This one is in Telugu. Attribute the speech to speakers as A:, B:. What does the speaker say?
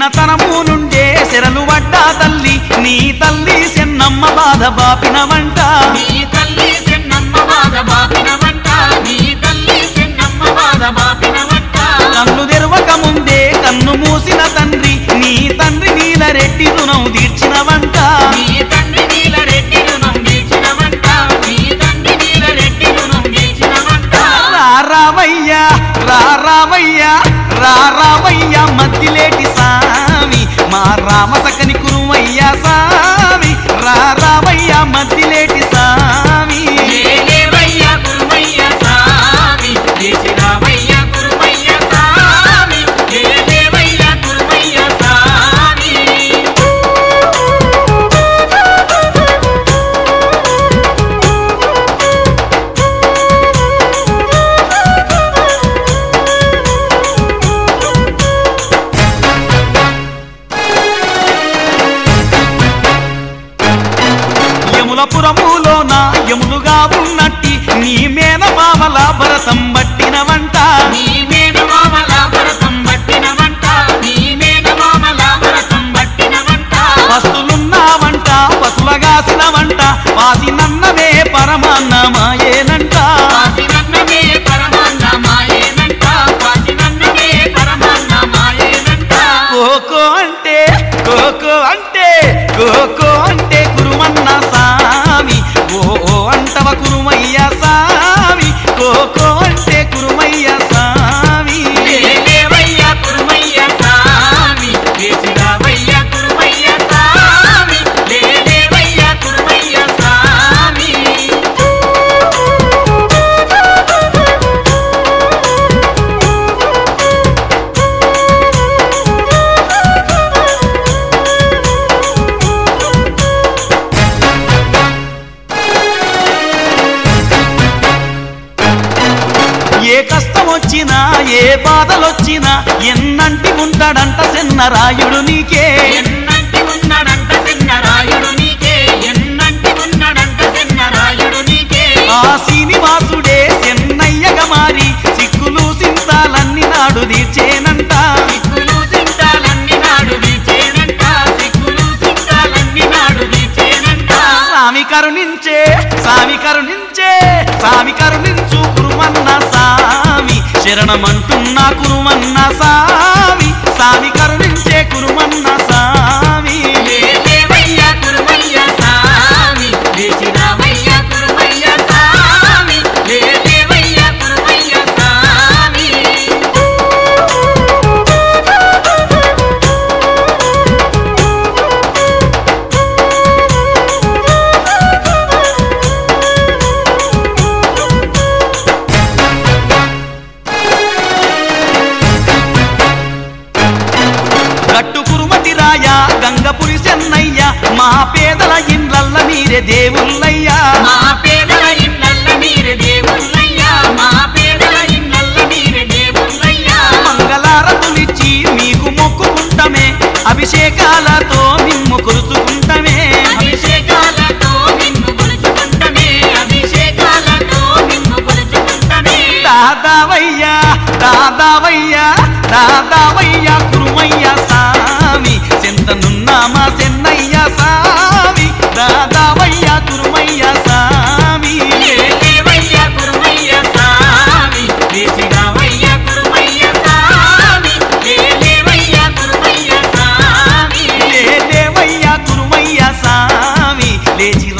A: చిన్నతనము నుండే శరలు పడ్డా తల్లి నీ తల్లి సెన్నమ్మ బాధ బాపినవంట
B: నీ తల్లి చెన్నమ్మ బాధ బాపినవంట నీ తల్లి చెన్నమ్మ బాధ బాపినవంట
A: కన్ను తెరవక ముందే కన్ను మూసిన తండ్రి నీ తండ్రి నీల రెడ్డి రుణం తీర్చినవంట
B: నీ తండ్రి నీల రెడ్డి రుణం తీర్చినవంట నీ తండ్రి నీల రెడ్డి రుణం తీర్చినవంట
A: రారావయ్యా రారావయ్యా రారావయ్యా మద్దిలేటి సామి మా రామ సకని కురువయ్యా సామి రారావయ్యా మద్దిలేటి సామి
B: లేలేవయ్య కురుమయ్య స్వామి చేసినావయ్య కురుమయ్య స్వామి లేలేవయ్య కురుమయ్య స్వామి
A: యములపురములోన యములుగా ఉన్నట్టి నీ మేన మామల భరతం పట్టినవంట
B: నీ మేనమామల భరతం పట్టినవంట నీ మేనమామల భరతం పట్టినవంట
A: వస్తులున్నావంట పసులగాసినవంట వాసి నన్నమే పరమాన్నమాయేనంట
B: వాసినన్నమే పరమాన్నమాయేనంట వాసినన్నమే పరమాన్నమాయేనంట
A: కోకో అంటే కోకో అంటే కోకో అంటే కురుమన్న సామి ఓ ఓ అంటవ కురుమయ్య సామి కోకో అంటే కురుమయ్య సామి
B: లేలేవయ్య కురుమయ్య స్వామి చేసినావయ్య కురుమయ్య స్వామి లేలేవయ్య కురుమయ్య స్వామి
A: ఏ కష్టం వచ్చినా ఏ బాధలొచ్చినా ఎన్నంటి ఉంటాడంట చిన్నరాయుడు నీకే
B: ఎన్నంటి ఉన్నాడంట చిన్నరాయుడు నీకే ఎన్నంటి ఉన్నాడంట చిన్నరాయుడు నీకే
A: ఆ శ్రీనివాసుడే చెన్నయ్యగా మారి సిక్కులు సింతాలన్నీ నాడు తీర్చేనంట
B: సిక్కులు సింతాలన్ని నాడు వీచేనంట సిక్కులు సింతాలన్ని నాడు వీచేనంట
A: స్వామి కరుణించే స్వామి కరుణించే స్వామి కరుణించు కురుమన్న సామి శరణమంటున్నా కురుమన్న సామి స్వామి కరుణించే కురుమన్న సామి
B: లేలేవయ్య కురుమయ్య స్వామి లేచినావయ్య కురుమయ్య స్వామి లేలేవయ్య కురుమయ్య స్వామి
A: గట్టు కురుమతి రాయ గంగపురి చెన్నయ్య మా పేదల ఇండ్లల్ల మీరే దేవుళ్ళయ్యా
B: మా పేదల ఇళ్ళల్ల మీరే దేవుళ్ళయ్యా మా పేదల ఇళ్ళల్ల మీరే దేవుళ్ళయ్యా
A: మంగళారతులిచ్చి మీకు మొక్కుకుంటమే అభిషేకాలతో మిమ్ము కొలుచుకుంటమే
B: అభిషేకాలతో నిన్ను కొలుచుకుంటమే అభిషేకాలతో నిన్ను కొలుచుకుంటమే
A: దాదావయ్యా దాదావయ్యా దాదావయ్యా కురుమయ్య సామి చింతనున్నామా చెన్నయ్య సామి దాదావయ్యా కురుమయ్య సామి
B: లేలేవయ్య కురుమయ్య స్వామి లేచినావయ్య కురుమయ్య స్వామి లేలేవయ్య కురుమయ్య స్వామి
A: లేదేవయ్యా కురుమయ్య సామి లేచి